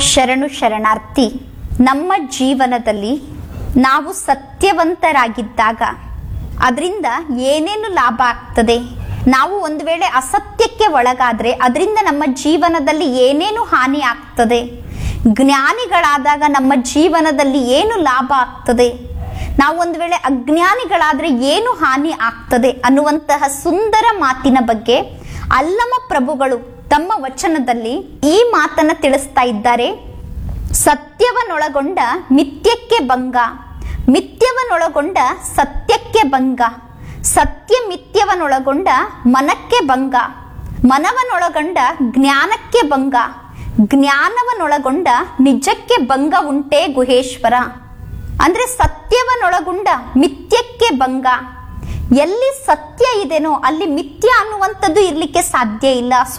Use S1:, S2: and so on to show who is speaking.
S1: ಶರಣು ಶರಣಾರ್ಥಿ ನಮ್ಮ ಜೀವನದಲ್ಲಿ ನಾವು ಸತ್ಯವಂತರಾಗಿದ್ದಾಗ ಅದರಿಂದ ಏನೇನು ಲಾಭ ಆಗ್ತದೆ ನಾವು ಒಂದು ವೇಳೆ ಅಸತ್ಯಕ್ಕೆ ಒಳಗಾದ್ರೆ ಅದರಿಂದ ನಮ್ಮ ಜೀವನದಲ್ಲಿ ಏನೇನು ಹಾನಿ ಆಗ್ತದೆ ಜ್ಞಾನಿಗಳಾದಾಗ ನಮ್ಮ ಜೀವನದಲ್ಲಿ ಏನು ಲಾಭ ಆಗ್ತದೆ ನಾವು ಒಂದು ವೇಳೆ ಅಜ್ಞಾನಿಗಳಾದ್ರೆ ಏನು ಹಾನಿ ಆಗ್ತದೆ ಅನ್ನುವಂತಹ ಸುಂದರ ಮಾತಿನ ಬಗ್ಗೆ ಅಲ್ಲಮ ಪ್ರಭುಗಳು ತಮ್ಮ ವಚನದಲ್ಲಿ ಈ ಮಾತನ್ನ ತಿಳಿಸ್ತಾ ಇದ್ದಾರೆ ಸತ್ಯವನ್ನೊಳಗೊಂಡ ಮಿಥ್ಯಕ್ಕೆ ಭಂಗ ಮಿಥ್ಯವನ್ನೊಳಗೊಂಡ ಸತ್ಯಕ್ಕೆ ಭಂಗ ಸತ್ಯ ಮಿಥ್ಯವನ್ನೊಳಗೊಂಡ ಮನಕ್ಕೆ ಭಂಗ ಮನವನ್ನೊಳಗೊಂಡ ಜ್ಞಾನಕ್ಕೆ ಭಂಗ ಜ್ಞಾನವನ್ನೊಳಗೊಂಡ ನಿಜಕ್ಕೆ ಭಂಗ ಉಂಟೆ ಗುಹೇಶ್ವರ ಅಂದ್ರೆ ಸತ್ಯವನ್ನೊಳಗೊಂಡ ಮಿಥ್ಯಕ್ಕೆ ಭಂಗ ಎಲ್ಲಿ ಸತ್ಯ ಇದೆನೋ ಅಲ್ಲಿ ಮಿಥ್ಯ ಅನ್ನುವಂಥದ್ದು ಇರ್ಲಿಕ್ಕೆ ಸಾಧ್ಯ ಇಲ್ಲ